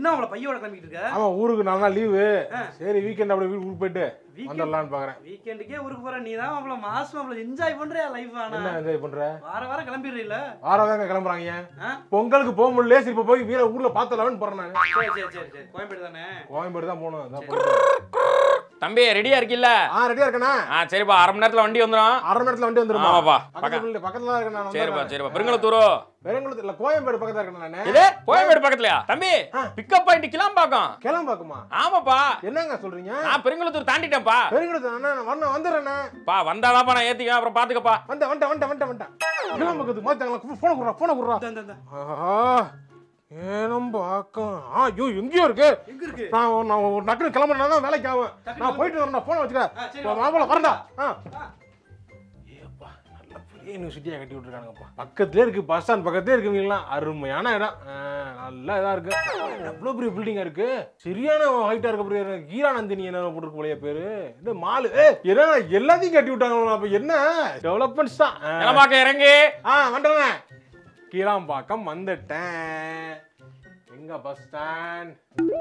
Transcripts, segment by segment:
என்ன அவள பையோட கிளம்பிட்டு இருக்க ஆமா ஊருக்கு நாலு நாள் லீவு ஆ. சரி வீக்கெண்ட் அப்படியே ஊருக்கு போயிட்டு Weekend? வந்துடலாம்னு பாக்குறேன் வீக்கெண்டுக்கே ஊருக்கு போற நீ தான் அவள மாசம் அவள என்ஜாய் பண்றியா லைஃப் ஆனா என்ன என்ஜாய் பண்ற வார வாரம் கிளம்பிடுறீல வாரதாங்க கிளம்புறாங்க ஆ? பொங்கலுக்கு போக முடியல சரி இப்ப போய் வீர ஊர்ல பாத்துலாம்னு போறேன் நான் சரி சரி சரி சரி கோயம்பேடு தானே கோயம்பேடு தான் போகணும் அதான் போறேன். தம்பி ரெடியா இருக்கீல்ல ஆ ரெடியா இருக்கேனா ஆ சரிப்பா அரை மணி நேரத்துல வண்டி வந்துடும் அரை மணி நேரத்துல வண்டி வந்துருமா ஆமாப்பா. பக்கத்துல பக்கத்துல தான் இருக்கேன் நான் சரிப்பா வந்துடுறேன். சரிப்பா பெருங்குளத்தூரோ பெருங்குளத்து இல்ல கோயம்பேடு பக்கத்துல இருக்கேன் நானு இது கோயம்பேடு பக்கத்துலயா தம்பி ஆ. பிக்கப் பாயிண்ட் கிளாம்பாக்கம் கிளம்பாக்குமா ஆமாப்பா என்னங்க சொல்றீங்க நான் பெருங்குளத்தூர் தாண்டிட்டேன்ப்பா பெருங்குளத்து அண்ணா நான் வரணும் வந்துடுறேண்ணே பா வந்தாதாப்பா நான் ஏத்திக்க அப்புறம் பாத்துக்கப்பா வந்த வந்துட்டேன் வந்துட்டேன் வந்துட்டேன் வந்துட்டேன் கிளம்பக்கத்துக்கு மாத்தாங்களா போன குடுறா போன குடுறா இந்த, இந்த, இந்த. ஆஹா ஏனம் பாக்கம் ஆ ஐயோ எங்கேயோ இருக்கு எங்க இருக்கு நான் ஒரு- நான் ஒரு டக்குனு கிளம்புறேன்னா தான் வேலைக்கு ஆகும் நான் போயிட்டு வரேன் போன ஆ, சரி, வச்சுக்கிறேன் வா. மாப்பிள வரண்டா ஆ ஆ. ஏப்பா நல்ல பெரிய யூனிவர்சிட்டியாக கட்டி விட்டுருக்கானுங்கப்பா பக்கத்துலேயே இருக்கு பஸ் ஸ்டாண்ட் பக்கத்துலேயே இருக்குவீங்களாம் அருமையான இடம் ஆ, நல்ல இதாக இருக்கு எவ்வளோ பெரிய பில்டிங்காக இருக்கு சரியான ஹைட்டாக இருக்க பெரிய கீரானந்தினி என்ன போட்டுருக்கு போலயே பேரு இந்த மாலு ஏ என்ன எல்லாத்தையும் கட்டி விட்டாங்க அப்போ என்ன டெவலப்மெண்ட்ஸ் தான் ஆ. கிளம்பாக்கம் இறங்கி ஆ வந்துடுறேன் கீழாம்பாக்கம் வந்துட்டேன் எங்க பஸ் ஸ்டாண்ட்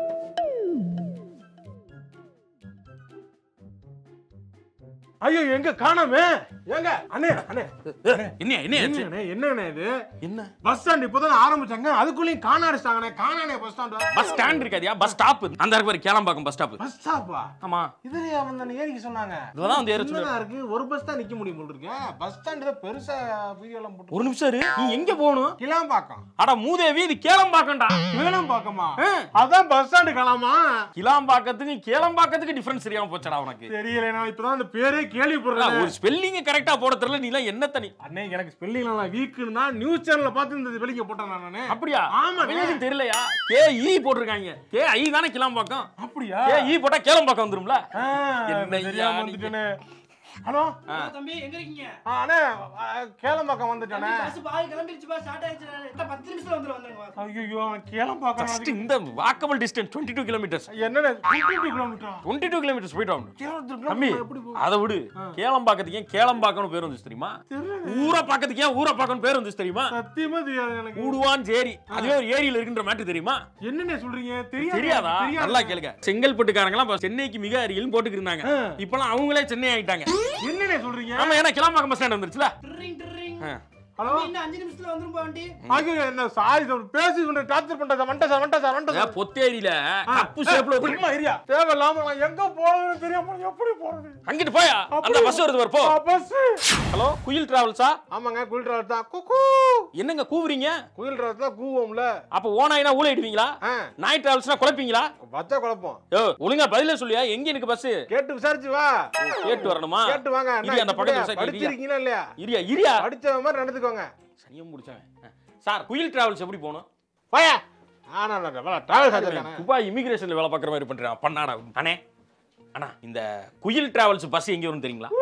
ஐயோ எங்க காணாமே ஏங்க அண்ணே அண்ணே என்ன என்ன ஆச்சு? என்னண்ணே என்னண்ணே இது என்ன பஸ் ஸ்டாண்ட் இப்போதான் ஆரம்பிச்சாங்க அதுக்குள்ளேயும் காண அடிச்சிட்டாங்கண்ணே காணானே பஸ் ஸ்டாண்ட் பஸ் ஸ்டாண்ட் இருக்காதியா பஸ் ஸ்டாப் அந்த இருக்கு பாரு கேளம்பாக்கம் பஸ் ஸ்டாப் பஸ் ஸ்டாப்பா ஆமா இதுலயே வந்து ஏறிக்க சொன்னாங்க இதுலதான் வந்து ஏற சொல்லு. சின்னதா இருக்கு ஒரு பஸ் தான் நிக்க முடியும் போல இருக்கு பஸ் ஸ்டாண்ட் தான் பெருசா வீடியோ எல்லாம் போட்டு ஒரு நிமிஷம் இரு நீ எங்க போகணும் கிளாம்பாக்கம் அட மூதேவி இது கேளம்பாக்கம்டா கிளாம்பாக்கமா ஆ. அதான் பஸ் ஸ்டாண்டு காணாமா கிளாம்பாக்கத்துக்கு கேளம்பாக்கத்துக்கு டிஃபரன்ஸ் தெரியாம போச்சடா உனக்கு தெரியல நான் இப்பதான் அந்த பேரே அண்ணா, கேள்விப்படுறேன் ஒரு ஸ்பெல்லிங் கரெக்டா போட தெரியல நீ எல்லாம் என்ன தனி அண்ணே எனக்கு ஸ்பெல்லிங் நான் வீக்குன்னு தான் நியூஸ் சேனல்ல பார்த்து இந்த ஸ்பெல்லிங்க போட்டேன் நானே அப்படியா ஆமாண்ணே. அவனுக்கு தெரியலையா கே இ போட்டிருக்காங்க கே ஐ தானே கிளாம்பாக்கம் அப்படியா கே இ போட்டா கேளம்பாக்கம் வந்துரும்ல ஆ, என்னய்யா தெரியாம நீங்க? வந்துட்டேனே ஹலோ ஹலோ தம்பி எங்க இருக்கீங்க ஆ, அண்ணே ஆ, கேளம்பாக்கம் வந்துட்டானே பஸ் பாதி கிளம்பிடுச்சுப்பா ஸ்டார்ட் ஆயிடுச்சு எத்தனை பத்து நிமிஷத்துல வந்துரும் வந்துருங்க ஐயோ கேளம்பாக்கம் ஃபர்ஸ்ட் இந்த walkable distance twenty two kilometres என்னண்ணே twenty kilometre twenty two kilometres போயிட்டு வாங்க தம்பி எப்படி போ- அதை விடு கேளம்பாக்கத்துக்கு ஏன் கேளம்பாக்கம்னு பேர் வந்துச்சு தெரியுமா ஊரை பாக்கத்துக்கு ஏன் ஊரை பாக்கம்னு பேர் வந்துச்சு தெரியுமா சத்தியமா தெரியாது எனக்கு கூடுவான் சேரி அதுவே ஒரு ஏரியில இருக்குன்ற மேட்டர் தெரியுமா என்னண்ணே சொல்றீங்க தெரியாது தெரியாதா தெரியாது. நல்லா கேளுங்க செங்கல்பட்டுக்காரங்க எல்லாம் சென்னைக்கு மிக அருகில் போட்டுக்கிட்டு இருந்தாங்க இப்பெல்லாம் அவங்களே சென்னை ஆயிட்டாங்க என்னண்ணே சொல்றீங்க ஆமா ஏன்னா கிளம்பாக்கம் பஸ் ஸ்டாண்ட் வந்துருச்சுல ட்ரிங் ட்ரிங் ஆ. ஹலோ தம்பி, இன்னும் அஞ்சு நிமிஷத்துல வந்துரும் பா வண்டி ஐயோ என்ன சாரி சார் பேசி கொண்டு டார்ச்சர் பண்றேன் சார் வந்துட்டேன் சார் வந்துட்டேன் சார் வந்துட்டேன் அதான் பொத்தேரியில கப்பு ஷேப்ல ஒரு சும்மா ஏரியா தேவையில்லாம நான் எங்க போறதுன்னு தெரியாம எப்படி போறது அங்கிட்டு போயா அந்த பஸ் வருது பாரு, போ பஸ் ஹலோ குயில் டிராவல்ஸா ஆமாங்க குயில் டிராவல் தான் குக்கு என்னங்க கூவுறீங்க குயில் டிராவல் தான் கூவோம்ல அப்ப ஓனாயினா ஊழையிடுவீங்களா ஆ நாய் டிராவல்ஸ்னா குழப்பீங்களா வச்சா குழப்பம் யோ ஒழுங்கா பதிலே சொல்லியா எங்க எனக்கு பஸ் கேட்டு விசாரிச்சு வா கேட்டு வரணுமா கேட்டு வாங்க இரு, அந்த பக்கத்துல விசாரி- இரியா. படிச்சிருக்கீங்களா இல்லையா இரியா இரியா படிச்ச மாதிரி நடந்துக்கோங்க சனியம் முடிச்சவன் ஆ. சார் குயில் டிராவல்ஸ் எப்படி போகணும் வாயா ஆனா டிராவல் சார்ஜ் துபாய் இமிகிரேஷன்ல வேலை பார்க்குற மாதிரி பண்றான் பண்ணாடா அண்ணே அண்ணா இந்த குயில் டிராவல்ஸ் பஸ் எங்க வரும் தெரியுங்களா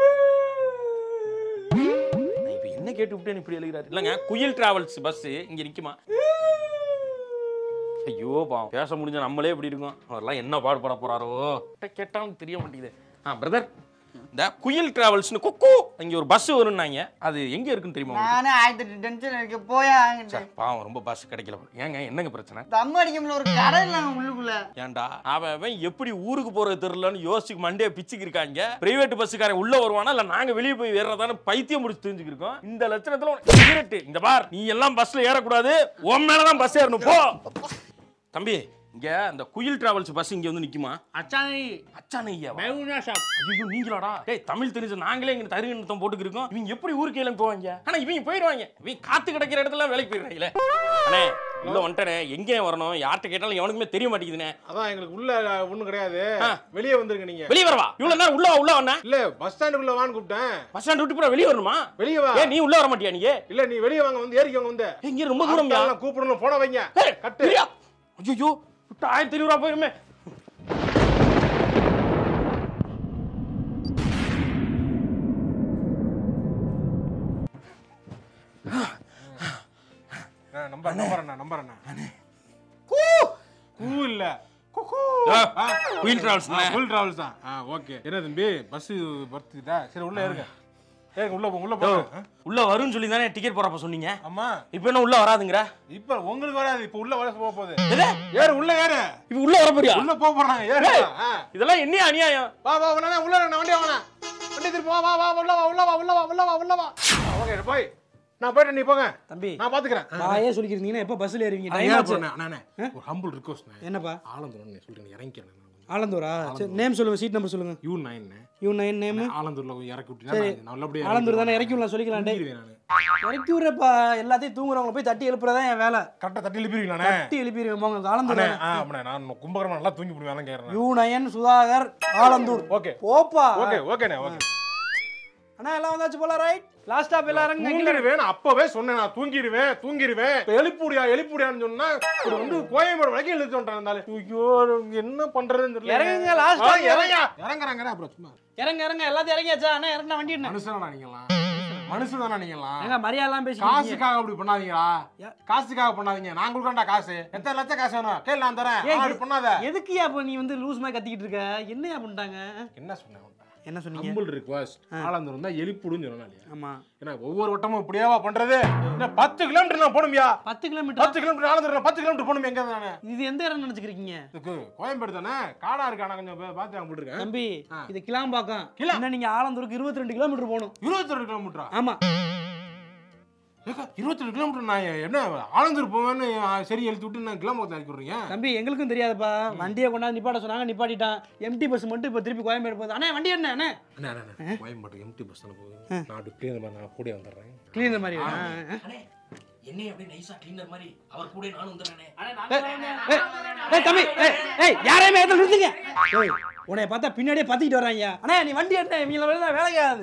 நான் இப்ப என்ன கேட்டு விட்டேன் இப்படி எழுதுறாரு இல்லங்க குயில் டிராவல்ஸ் பஸ் இங்க நிக்குமா ஐயோ பாவம் பேச முடிஞ்ச நம்மளே இப்படி இருக்கோம் அவரெல்லாம் என்ன பாடுபட போறாரோ கிட்ட கேட்டாலும் தெரிய மாட்டேங்குது ஆ பிரதர் இந்த குயில் டிராவல்ஸ்னு குக்கு இங்க ஒரு பஸ் வரும்னாங்க அது எங்க இருக்குன்னு தெரியுமா உங்களுக்கு? நானே ஆயிரத்தி டென்ஷன் இருக்கு போயா ச்சே, பாவம் ரொம்ப பஸ் கிடைக்கல போல. ஏங்க என்னங்க பிரச்சனை தம் அடிக்கும்ல ஒரு கடை இல்லை உள்ளுக்குள்ள ஏன்டா அவன் அவன் எப்படி ஊருக்கு போறது தெரியலன்னு யோசிச்சு மண்டே பிச்சுக்கு இருக்காங்க பிரைவேட் பஸ்ஸுக்காரன் உள்ள வருவானா இல்ல நாங்க வெளியே போய் ஏறதான்னு பைத்தியம் முடிச்சு தெரிஞ்சுக்கிருக்கோம் இந்த லட்சணத்துல உனக்கு cigarette. இங்க பார் நீ எல்லாம் பஸ்ல ஏறக்கூடாது உன் மேலதான் பஸ் ஏறணும் போ தம்பி இங்க அந்த குயில் டிராவல்ஸ் பஸ் இங்க வந்து நிக்குமா அச்சானி அச்சான ஐயா மெகுனா ஷாப் ஐயோ நீங்களாடா டேய் தமிழ் தெரிஞ்ச நாங்களே இங்க தருக நிறுத்தம் போட்டுக்கிருக்கோம் இவங்க எப்படி ஊருக்கு கிளம்பி போவாங்க ஆனா இவங்க போயிடுவாங்க இவங்க காத்து கிடக்கிற இடத்துல வேலைக்கு போயிடுறாங்களே அண்ணே உள்ள வந்துட்டேனே எங்கே வரணும் யார்கிட்ட கேட்டாலும் எவனுக்குமே தெரிய மாட்டேங்குதுண்ணே அதான் எங்களுக்கு உள்ள ஒண்ணும் கிடையாது ஆ. வெளியே வந்துருங்க நீங்க வெளியே வரவா இவ்வளவு நேரம் உள்ள வா, உள்ள வந்தேன் இல்ல பஸ் ஸ்டாண்டுக்குள்ள வான்னு கூப்பிட்டேன் பஸ் ஸ்டாண்ட் விட்டு போற வெளியே வரணுமா வெளியே வா ஏ நீ உள்ள வர மாட்டியா நீ இல்ல நீ வெளியே வாங்க வந்து ஏறிக்கோங்க வந்து ஏய், இங்க ரொம்ப தூரம் ஆட்களெல்லாம் கூப்பிடணும் போன வைங்க கட்டு ஐயோ விட்டு ஆயிரத்தி ஐநூறு ரூபா போயிருமே நம்பர் நம்பர் அண்ணா நம்பர் அண்ணா கூ கூ இல்ல குக்கூ ஆ, குயின் டிராவல்ஸ் ஃபுல் டிராவல்ஸ் தான் ஆ ஓகே என்ன தம்பி பஸ் பர்த்துக்கிட்டா சரி உள்ள இருங்க ஏங்க உள்ள போ உள்ள போ ஆ? உள்ள வரும்னு சொல்லி தானே டிக்கெட் போறப்ப சொன்னீங்க அம்மா இப்போ என்ன உள்ள வராதுங்கிற இப்ப உங்களுக்கு வராது இப்ப உள்ள வர போக போகுது எது? ஏறு உள்ள ஏறு இப்போ உள்ள வர போறியா உள்ள போக போறாங்க ஏறு ஆ. இதெல்லாம் என்ன அநியாயம் வா வா உடனே உள்ள இறங்கு, நான் வண்டி வாங்கினேன் வண்டி திருப்பி வா வா வா உள்ள வா உள்ள வா உள்ள வா உள்ள வா உள்ள வா ஓகே போய் நான் போயிட்டு நீ போங்க தம்பி நான் பாத்துக்கிறேன் வாயே சொல்லிக்கிறீங்கன்னா எப்போ பஸ்ஸில் ஏறுவீங்க நான் டைம் ஏன் ஆச்சு போறேன்? அண்ணா, அண்ணா, ஒரு ஹம்பிள் ரிக்வஸ்ட் என்னப்பா ஆலந்தூர் நீ சொல்லிட்டு இறங்கிக்கிறேன் ஆலந்தூரா சரி நேம் சொல்லுங்க சீட் நம்பர் சொல்லுங்க U nine U nine name ஆலந்தூர்ல போய் இறக்கி விட்டீங்கன்னா நல்லபடியா ஆலந்தூர் தானே இறக்கி விடலாம் சொல்லிக்கலாம் டே நான் இறக்கி விடுறப்பா எல்லாத்தையும் தூங்குறவங்க போய் தட்டி எழுப்புறதா என் வேலை கரெக்டா தட்டி எழுப்பிருக்கீங்களாண்ணே தட்டி எழுப்பிடுவேன் போங்க ஆலந்தூர் அண்ணே தானே. ஆ அப்படிண்ணே நான் கும்பகரம் நல்லா தூங்கி போடுவேன் கேட்கறேன் U nine Sudhakar Alandur okay போப்பா ஓகே ஓகேண்ணே ஓகே அண்ணா எல்லாம் வந்தாச்சு போல ரைட் லாஸ்ட் ஸ்டாப் எல்லாம் இறங்குங்க கீழே. தூங்கிடுவேன் நான் அப்பவே சொன்னேன் நான் தூங்கிடுவேன் தூங்கிடுவேன் இப்ப எழுப்புடியா எழுப்புடியான்னு சொன்னா இது வந்து கோயம்பேடு வரைக்கும் எழுதி சொல்றேன் இருந்தாலும் ஐயோ என்ன பண்றதுன்னு தெரியல இறங்குங்க, last ஆ, stop இறங்க இறங்குறாங்க அப்புறம் சும்மா இறங்க இறங்க எல்லாத்தையும் இறங்கியாச்சா அண்ணா இறங்கினா வண்டி என்ன மனுஷனா நீங்களாம் மனுஷன் தானே நீங்களாம் ஏங்க மரியாதைலாம் பேசி காசுக்காக அப்படி பண்ணாதீங்களா யா- காசுக்காக பண்ணாதீங்க நான் கொடுக்கறேன்டா காசு எத்தனை லட்சம் காசு வேணும் கேள் நான் தரேன் ஏய், ஆ, அப்படி பண்ணாத எதுக்குயா இப்போ நீ வந்து லூஸ் மாதிரி கத்திக்கிட்டு இருக்க என்னையா பண்ணிட்டாங்க என்ன சொன்னேன் என்ன சொன்னீங்க ஹம்பிள் ரிக்வஸ்ட் ஆலந்தூர் இருந்தா எழுப்புடுன்னு சொன்னா இல்லையா ஆமா ஏன்னா ஒவ்வொரு வட்டமும் இப்படியாவா பண்றது என்ன பத்து கிலோமீட்டர் நான் போகணுமியா பத்து கிலோமீட்டர் பத்து கிலோமீட்டர் ஆலந்தூர் பத்து கிலோமீட்டர் போகணும் எங்க தானே இது எந்த இடம் நினைச்சுக்கிறீங்க இதுக்கு கோயம்பேடு தானே காடா இருக்கா நான் கொஞ்சம் பார்த்து அங்க போட்டுருக்கேன் தம்பி ஆ. இது கிளாம்பாக்கம் கிளா. என்ன நீங்க ஆலந்தூருக்கு இருபத்தி ரெண்டு கிலோமீட்டர் போகணும் இருபத்தி ரெண்டு கிலோமீட்டரா ஆமா இருபத்தி ரெண்டு கிலோமீட்டர் நான் என்ன ஆலந்தூர் போவேன்னு ஆ, சரி எழுதி விட்டு நான் கிலோமீட்டர் இறக்கி விடுறீங்க தம்பி எங்களுக்கும் தெரியாதுப்பா வண்டியை கொண்டாந்து நிப்பாட்ட சொன்னாங்க நிப்பாட்டிட்டான் எம்டி பஸ் மட்டும் இப்போ திருப்பி கோயம்பேடு போகுது அண்ணே வண்டி என்ன அண்ணே அண்ணா அண்ணா, அண்ணா கோயம்பேடு எம்டி பஸ் தானே போகுது நான் அப்படி clean பண்ணி நான் கூட வந்துடுறேன் கிளீனர் மாதிரி ஆ, ஆ. என்னை அப்படியே நைஸா கிளீனர் மாதிரி அவர் கூட நானும் வந்துடுறேனே ஏய் தம்பி ஏய் ஏய் யாரையுமே இடத்துல நிறுத்துங்க ஏய் உன்னை பார்த்தா பின்னாடியே பத்திக்கிட்டு வர்றாங்க அண்ணே நீ வண்டி என்ன இவங்கள வேலை வேலைக்கு ஆகாது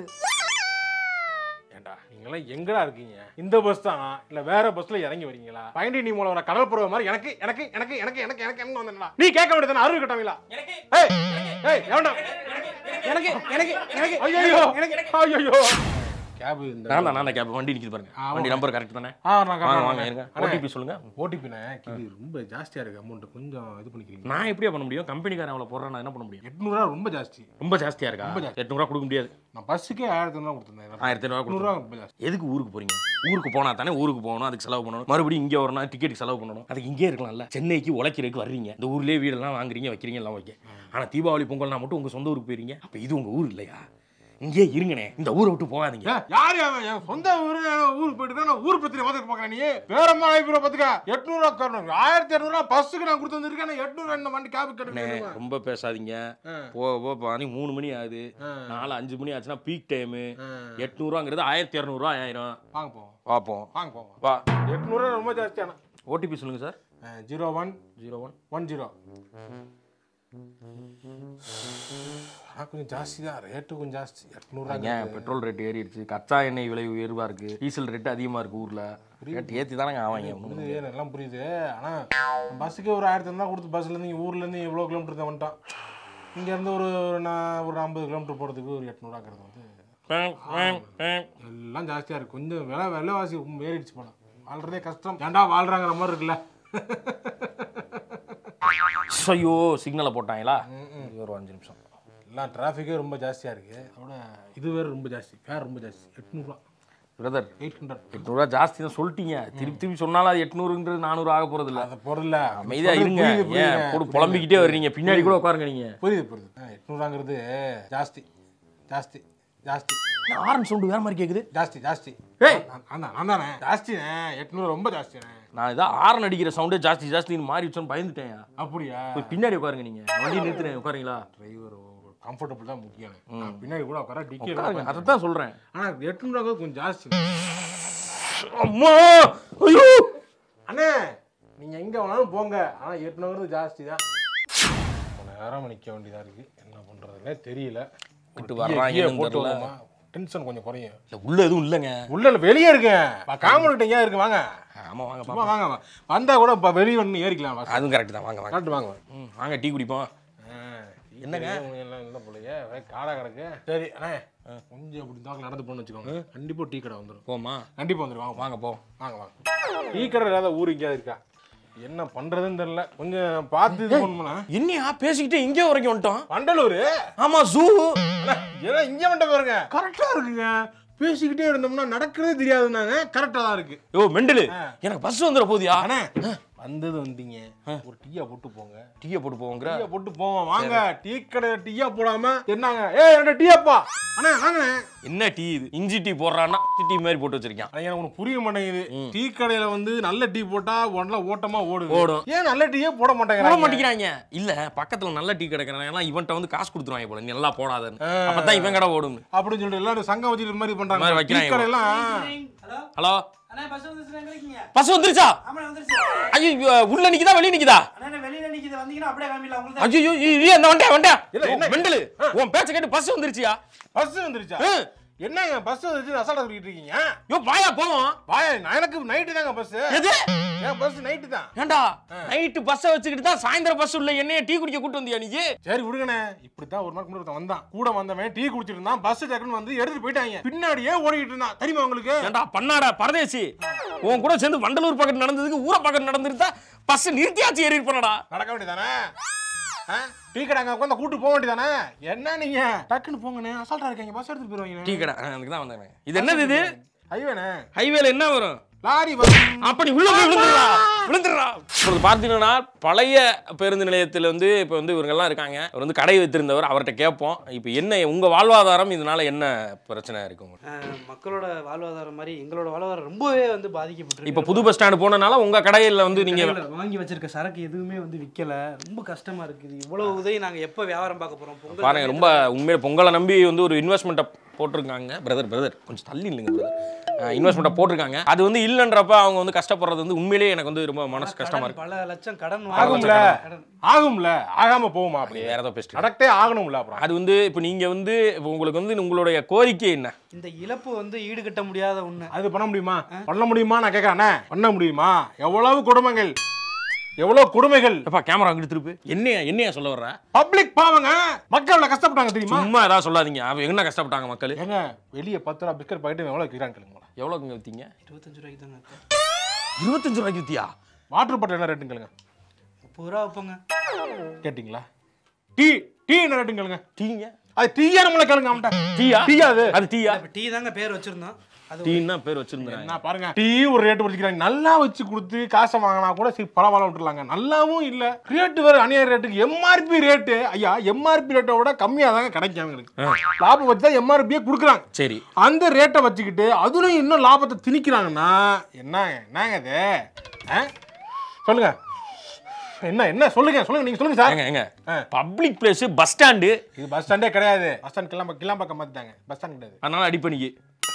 ஏண்டா நீங்களாம் எங்கடா இருக்கீங்க இந்த பஸ் தானா இல்ல வேற பஸ்ல இறங்கி வரீங்களா பயண்டி நீ மூலம் வர கடல் பருவ மாதிரி எனக்கு எனக்கு எனக்கு எனக்கு எனக்கு எனக்கு என்ன வந்தா நீ கேட்க வேண்டியது அருள் கட்டவங்களா ஏய் ஏய் எவன்டா எனக்கு எனக்கு எனக்கு ஐயோ ஐயோ கேப் இந்த நான் தான் நான் கேப் வண்டி நிக்குது பாருங்க ஆ, வண்டி ஓகே. நம்பர் கரெக்ட் தானே ஆ நான் வாங்க வாங்க இருங்க அண்ணே, ஓடிபி சொல்லுங்க ஓடிபிண்ணே இது ரொம்ப ஜாஸ்தியா இருக்கு அமௌண்ட் கொஞ்சம் இது பண்ணிக்கிறீங்க நான் எப்படியா பண்ண முடியும் கம்பெனிக்காரன் அவ்வளோ போடுறேன் நான் என்ன பண்ண முடியும் எட்நூறுவா ரொம்ப ஜாஸ்தி ரொம்ப ஜாஸ்தியா இருக்கா ரொம்ப ஜாஸ்தி. எட்நூறுவா கொடுக்க முடியாது நான் பஸ்ஸுக்கே ஆயிரத்தி ஐநூறுவா கொடுத்துருந்தேன் ஆயிரத்தி ஐநூறுவா எட்நூறுவா ரொம்ப ஜாஸ்தி எதுக்கு ஊருக்கு போறீங்க ஊருக்கு போனா தானே ஊருக்கு போகணும் அதுக்கு செலவு பண்ணணும் மறுபடியும் இங்கே வரணும் டிக்கெட்டுக்கு செலவு பண்ணணும் அதுக்கு இங்கே இருக்கலாம்ல சென்னைக்கு உழைக்கிறதுக்கு வர்றீங்க இந்த ஊர்லேயே வீடெல்லாம் வாங்குறீங்க வைக்கிறீங்க எல்லாம் வைக்க ஆனால் தீபாவளி பொங்கல்னா மட்டும் உங்கள் சொந்த ஊருக்கு போயிருங்க அப்போ இது உங்கள் ஊர் இல்லையா இங்கே இருங்கண்ணே இந்த ஊரை விட்டு போகாதீங்க ஏய், யாரு அவன் என் சொந்த ஊரு நான் ஊருக்கு போயிட்டு தான் நான் ஊர் பத்திரி பார்த்துட்டு பார்க்குறேன் நீ வேற மாதிரி ஆயிரம் பார்த்துக்க எட்நூறுவா கட்டணும் ஆயிரத்தி இரநூறுவா பஸ்ஸுக்கு நான் கொடுத்து வந்திருக்கேன் எட்நூறு இந்த வண்டி கேபு அண்ணே, கட்டணும் ரொம்ப பேசாதீங்க போக போக பாதி மூணு மணி ஆகுது நாலு அஞ்சு மணி ஆச்சுன்னா பீக் டைமு எட்நூறுவாங்கிறது ஆயிரத்தி இரநூறுவா ஆயிரம் வாங்க போவோம் பார்ப்போம் வாங்க போவோம் வா எட்நூறுவா ரொம்ப ஜாஸ்தியான ஓடிபி சொல்லுங்க sir zero one zero one one zero கொஞ்சம் ஜாஸ்தி தான் ரேட்டு கொஞ்சம் ஜாஸ்தி எட்நூறுவா ஏன் பெட்ரோல் ரேட் ஏறிடுச்சு கச்சா எண்ணெய் விலை உயர்வா இருக்கு டீசல் ரேட் அதிகமா இருக்கு ஊர்ல ரேட் ஏத்தி தானங்க ஆவாங்க புரியுது எல்லாம் புரியுது ஆனால் பஸ்ஸுக்கு ஒரு ஆயிரத்தி இருந்தால் கொடுத்து பஸ்ஸில் இங்கே ஊர்லேருந்து எவ்வளோ கிலோமீட்டர் தான் வந்துட்டான் இங்கேருந்து ஒரு ஒரு நான் ஒரு ஐம்பது கிலோமீட்டர் போகிறதுக்கு ஒரு எட்நூறுவாங்கிறது வந்து எல்லாம் ஜாஸ்தியாக இருக்குது கொஞ்சம் விலை விலைவாசி ஏறிடுச்சு போல வாழ்றதே கஷ்டம் ஏன்டா வாழ்றாங்கிற மாதிரி இருக்குல்ல ஐயோ சிக்னலை போட்டாங்களா இது ஒரு அஞ்சு நிமிஷம் எல்லாம் டிராஃபிக்கே ரொம்ப ஜாஸ்தியாக இருக்குது அதோட இது வேறு ரொம்ப ஜாஸ்தி ஃபேர் ரொம்ப ஜாஸ்தி எட்நூறுவா பிரதர் எயிட் ஹண்ட்ரட் எட்நூறுவா ஜாஸ்தி தான் சொல்லிட்டீங்க திருப்பி திருப்பி சொன்னாலும் அது எட்நூறுன்றது நானூறு ஆக போறது இல்ல அதை பொருள்ல அமைதியா இருங்க ஏன் போட்டு புலம்பிக்கிட்டே வர்றீங்க பின்னாடி கூட உட்காருங்க நீங்க புரியுது புரியுது ஆ, எட்நூறுவாங்கிறது ஜாஸ்தி ஜாஸ்தி ஜாஸ்தி ஆரன் சவுண்டு வேற மாதிரி கேக்குது ஜாஸ்தி ஜாஸ்தி ஏய்! நான் தான் நான் தானே ஜாஸ்திண்ணே எட்நூறு ரொம்ப ஜாஸ்திண்ணே நான் இதான் ஆரன் அடிக்கிற சவுண்டே ஜாஸ்தி ஜாஸ்தின்னு மாறி வச்சோன்னு பயந்துட்டேன் அப்படியா போய் பின்னாடி உட்காருங்க நீங்க வண்டி நிறுத்துறேன் உட்காருங்களா டிரைவர் கம்ஃபர்டபிள் தான் முக்கியம் நான் பின்னாடி கூட உட்கார டிக்கெட் உட்காருங்க அதை தான் சொல்றேன் ஆனால் எட்நூறுவா கொஞ்சம் ஜாஸ்தி அம்மா ஐயோ அண்ணே நீங்கள் எங்கே வேணாலும் போங்க ஆனால் எட்நூறு ஜாஸ்தி தான் நேரம் நிற்க வேண்டியதாக இருக்குது என்ன பண்ணுறதுனே தெரியல விட்டு ஒரு வர்றாங்கன்னு டீயை போட்டு தெரியல. வருமா டென்ஷன் கொஞ்சம் குறையும் இல்ல உள்ள எதுவும் இல்லைங்க உள்ள இல்ல, வெளியே இருக்கேன் காமன்கிட்ட ஏன் இருக்கு வாங்க ஆமா வாங்க சும்மா வாங்க வா. வந்தா கூட இப்போ வெளியே வந்து ஏறிக்கலாம் வாங்க அதுவும் கரெக்ட் தான் வாங்க வாங்க கரெக்ட் வாங்க ம், வாங்க டீ குடிப்போம் என்னங்க எல்லாம் இல்லை போலயே ஒரே காடா கிடக்கு சரி அண்ணே கொஞ்சம் அப்படி தான் நடந்து போகணும்னு வச்சுக்கோங்க கண்டிப்பாக டீ கடை வந்துடும் போமா கண்டிப்பாக வந்துடும் வாங்க வாங்க போ வாங்க வாங்க டீ கடை இல்லாத ஊர் எங்கேயாவது இருக்கா என்ன பண்றதுன்னு தெரியல கொஞ்சம் பார்த்து இது பண்ணணும்னா என்னையா பேசிக்கிட்டே இங்கே வரைக்கும் வந்துட்டோம் வண்டலூர் ஆமா ஜூ ஏன்னா இங்க மட்டும் பாருங்க கரெக்டா இருக்குங்க பேசிக்கிட்டே இருந்தோம்னா நடக்கிறதே தெரியாதுன்னாங்க கரெக்டா தான் இருக்கு யோ மெண்டலு எனக்கு பஸ் வந்துட போதியா அண்ணே வந்தது வந்தீங்க ஒரு டீயா போட்டு போங்க டீயை போட்டு போவோங்கிற டீயா போட்டு போவோம் வாங்க டீ கடையில டீயா போடாம என்னங்க ஏய் என்ன டீயாப்பா அண்ணே வாங்கண்ணே என்ன டீ இது இஞ்சி டீ போடுறான்னா டீ மாதிரி போட்டு வச்சிருக்கான் அது எனக்கு ஒண்ணு புரிய மாட்டேங்குது டீ கடையில வந்து நல்ல டீ போட்டா ஒன்ல ஓட்டமா ஓடுது ஓடும். ஏன் நல்ல டீயே போட போட மாட்டேங்கிறாங்க மாட்டேங்கிறாங்க இல்ல பக்கத்துல நல்ல டீ கிடைக்கிறாங்க எல்லாம் இவன்ட்ட வந்து காசு கொடுத்துருவாங்க போல நீ நல்லா போடாதன்னு அப்பதான் இவன் கடை ஓடும் அப்படின்னு சொல்லிட்டு எல்லாரும் சங்கம் வச்சுட்டு இது மாதிரி இந்த மாதிரி பண்றாங்க டீ வைக்கிறாங்க. கடையெல்லாம் ஹலோ ஹலோ அண்ணா பஸ் வந்துருச்சு எங்க இருக்கீங்க பஸ் வந்துருச்சா ஆமா வந்துருச்சு ஐயோ உள்ள நிக்குதா வெளிய நிக்குதா அண்ணா வெளியில நிக்குது வந்தீங்கன்னா அப்படியே காமிடலாம் உங்களுக்கு ஐயோ இல்லையா இந்த வண்டே வண்டே இல்ல, என்ன? மெண்டலு உன் பேச்ச கேட்டு பஸ் வந்துருச்சியா பஸ் வந்துருச்சா ஆ. என்னங்க பஸ் வந்துச்சு அசால்ட்டா சொல்லிட்டு இருக்கீங்க யோ வாயா போவோம் வாயா நான் எனக்கு நைட்டு தாங்க பஸ் எது ஏன் பஸ் நைட்டு தான் ஏண்டா நைட்டு பஸ்ஸை வச்சுக்கிட்டு தான் சாயந்தரம் பஸ் உள்ள என்னைய டீ குடிக்க கூட்டு வந்தியா நீ சரி விடுங்கண்ணே இப்படித்தான் ஒரு நாள் முன்னாடி வந்தான் கூட வந்தவன் டீ குடிச்சிட்டு இருந்தான் பஸ் டக்குன்னு வந்து எடுத்துட்டு போயிட்டாங்க பின்னாடியே ஓடிக்கிட்டு இருந்தான் தெரியுமா உங்களுக்கு ஏண்டா பண்ணாடா பரதேசி உன் கூட சேர்ந்து வண்டலூர் பக்கத்து நடந்ததுக்கு ஊர பக்கத்து நடந்துருந்தா பஸ் நிறுத்தியாச்சு ஏறி இருப்பானடா நடக்க வேண்டியதானே டீ கடை அங்க உட்காந்து கூட்டு போக வேண்டியதானே என்ன நீங்க டக்குன்னு போங்கண்ணே அசால்ட்டா இருக்கீங்க பஸ் எடுத்துட்டு போயிருவாங்க டீ கடை ஆ, அதுக்கு தான் வந்தேன் இது என்னது இது ஐயோண்ணே ஹைவேல என்ன வரும் லாரி வரும் அப்ப நீ உள்ள போய் விழுந்துடுறா விழுந்துடுறா இப்பொழுது பார்த்தீங்கன்னா பழைய பேருந்து நிலையத்தில் வந்து இப்போ வந்து இவங்கெல்லாம் இருக்காங்க அவர் வந்து கடை வைத்திருந்தவர் அவர்கிட்ட கேட்போம் இப்போ என்ன உங்க வாழ்வாதாரம் இதனால என்ன பிரச்சனை இருக்கு உங்களுக்கு அஹ், மக்களோட வாழ்வாதாரம் மாதிரி எங்களோட வாழ்வாதாரம் ரொம்பவே வந்து பாதிக்கப்பட்டிருக்கு இப்போ புது பஸ் ஸ்டாண்டு போனனால உங்க கடையில் வந்து நீங்க கடையில வாங்கி வச்சிருக்க சரக்கு எதுவுமே வந்து விக்கல ரொம்ப கஷ்டமா இருக்குது இவ்வளவு உதவி நாங்க எப்ப வியாபாரம் பார்க்க போறோம் பொங்கல் பாருங்க ரொம்ப உண்மையில பொங்கலை நம்பி வந்து ஒரு இன்வெஸ்ட்மெண்ட்டை போட்டிருக்காங்க பிரதர் பிரதர் கொஞ்சம் தள்ளி இல்லைங்க பிரதர் இன்வெஸ்ட்மெண்ட்டை போட்டிருக்காங்க அது வந்து இல்லைன்றப்ப அவங்க வந்து கஷ்டப்படுறது வந்து உண்மையிலேயே எனக்கு வந்து ரொம்ப மனசு கஷ்டமா கடன் இருக்கு பல லட்சம் கடன் ஆகும்ல கடன் ஆகும்ல ஆகாம போகுமா அப்படி வேற ஏதோ பேசிட்டு நடக்கே ஆகணும்ல அப்புறம் அது வந்து இப்போ நீங்க வந்து இப்போ உங்களுக்கு வந்து உங்களுடைய கோரிக்கை என்ன இந்த இழப்பு வந்து ஈடுகட்ட முடியாத ஒண்ணு அது பண்ண முடியுமா பண்ண முடியுமா நான் கேட்கறேன் பண்ண முடியுமா எவ்வளவு குடும்பங்கள் எவ்வளவு கொடுமைகள் எப்பா கேமரா அங்கிட்டு திருப்பு என்னையா என்னையா சொல்ல வர்ற பப்ளிக் பாவங்க மக்கள் எவ்வளவு கஷ்டப்பட்டாங்க தெரியுமா சும்மா ஏதாவது சொல்லாதீங்க அவ என்ன கஷ்டப்பட்டாங்க மக்கள் ஏங்க வெளியே பத்து ரூபா பிஸ்கட் பாக்கெட் எவ்வளவு விற்கிறாங்க கேளுங்க எவ்வளோங்க வித்தீங்க இருபத்தஞ்சு ரூபாய்க்கு தாங்க இருபத்தஞ்சு ரூபாய்க்கு வித்தியா வாட்டர் பாட்டில் என்ன ரேட்டுன்னு கேளுங்க முப்பது ரூபா வைப்போங்க கேட்டிங்களா டீ டீ என்ன ரேட்டுன்னு கேளுங்க டீங்க அது டீயா நம்மள கேளுங்க அவன்கிட்ட டீயா டீயா அது அது டீயா இப்ப டீ தாங்க பேர் வச்சிருந்தோம் அது டீன்னா பேர் வச்சிருந்தேன் என்ன பாருங்க டீ ஒரு ரேட் வச்சுக்கிறாங்க நல்லா வச்சு கொடுத்து காசை வாங்கினா கூட சரி பரவாயில்ல விட்டுலாங்க நல்லாவும் இல்ல ரேட்டு வேற அநியாய ரேட்டுக்கு எம்ஆர்பி ரேட்டு ஐயா எம்ஆர்பி ரேட்டை விட கம்மியா தாங்க கிடைக்கும் அவங்களுக்கு லாபம் வச்சு தான் எம்ஆர்பியே கொடுக்குறாங்க சரி அந்த ரேட்டை வச்சுக்கிட்டு அதுலயும் இன்னும் லாபத்தை திணிக்கிறாங்கன்னா என்னங்க என்னங்க இது ஆ? சொல்லுங்க என்ன என்ன சொல்லுங்க சொல்லுங்க நீங்க சொல்லுங்க சார் ஏங்க ஏங்க ஆ. பப்ளிக் பிளேஸ் பஸ் ஸ்டாண்டு இது பஸ் ஸ்டாண்டே கிடையாது பஸ் ஸ்டாண்ட் கிளம்ப கிளம்பாக்கம் மாத்திட்டாங்க பஸ் ஸ்டாண்ட் கிடையாது அதனால அடிப்பணிக்கு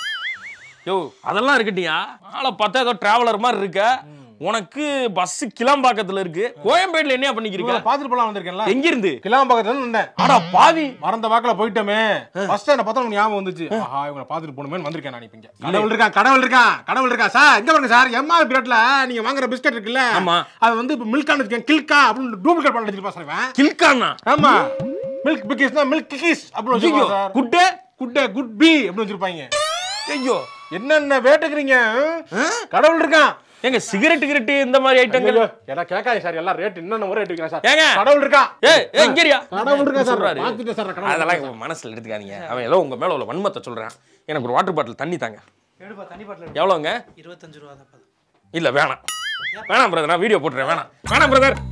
யோ அதெல்லாம் இருக்கட்டியா ஆளை பார்த்தா ஏதோ டிராவலர் மாதிரி இருக்க உனக்கு பஸ் கிளம்பாக்கத்துல இருக்கு கோயம்பேடுல என்ன பண்ணிக்கிறீங்க இவங்களை பார்த்துட்டு போலாம் வந்திருக்கேன்ல எங்க இருந்து கிளம்பாக்கத்துல இருந்து வந்தேன் அடா பாவி மறந்த வாக்குல போயிட்டோமே ஃபர்ஸ்ட் ஸ்டாண்ட பார்த்தா எனக்கு ஞாபகம் வந்துச்சு ஆஹா இவங்களை பார்த்துட்டு போகணுமேனு வந்திருக்கேன் நான் இப்ப இங்க கடவுள் இருக்கான் கடவுள் இருக்கான் கடவுள் இருக்கா சார் எங்க பாருங்க சார் எம்ஆர் பீரியட்ல நீங்க வாங்குற பிஸ்கட் இருக்குல்ல ஆமா. அது வந்து இப்ப மில்கான் வச்சிருக்கேன் கில்கா அப்படின்னு டூப்ளிகேட் பண்ணி வச்சிருப்பா சார் இவன் கில்கானா ஆமா மில்க் பிக்கிஸ்னா மில்க் கிக்கிஸ் அப்படின்னு ஐயோ வச்சிருப்பா sir good day good day good பி அப்படின்னு வச்சிருப்பாங்க ஐயோ என்னென்ன வேட்டுக்கிறீங்க கடவுள் இருக்கான் ஏங்க சிகரெட் கிரெட் இந்த மாதிரி ஐட்டங்கள் ஐயோ எல்லாம் கேட்காதீங்க சார் எல்லாம் ரேட் என்னென்ன ஒரு ரேட் வைக்கிறேன் சார் ஏங்க கடவுள் இருக்கான் ஏய் ஏய் இங்கரியா கடவுள் இருக்கா சார் சொல்றாரு. பார்த்துட்டு சார் கடவுள் அதெல்லாம் உங்க மனசுல எடுத்துக்காதீங்க அவன் ஏதோ உங்க மேல உள்ள வன்மத்தை சொல்றான் எனக்கு ஒரு வாட்டர் பாட்டில் தண்ணி தாங்க எடுப்பா தண்ணி பாட்டில் எவ்வளோங்க இருபத்தஞ்சு ரூபா தான் இல்ல வேணாம் வேணாம் பிரதர் நான் வீடியோ போட்டுறேன் வேணாம் வேணாம் பிரதர்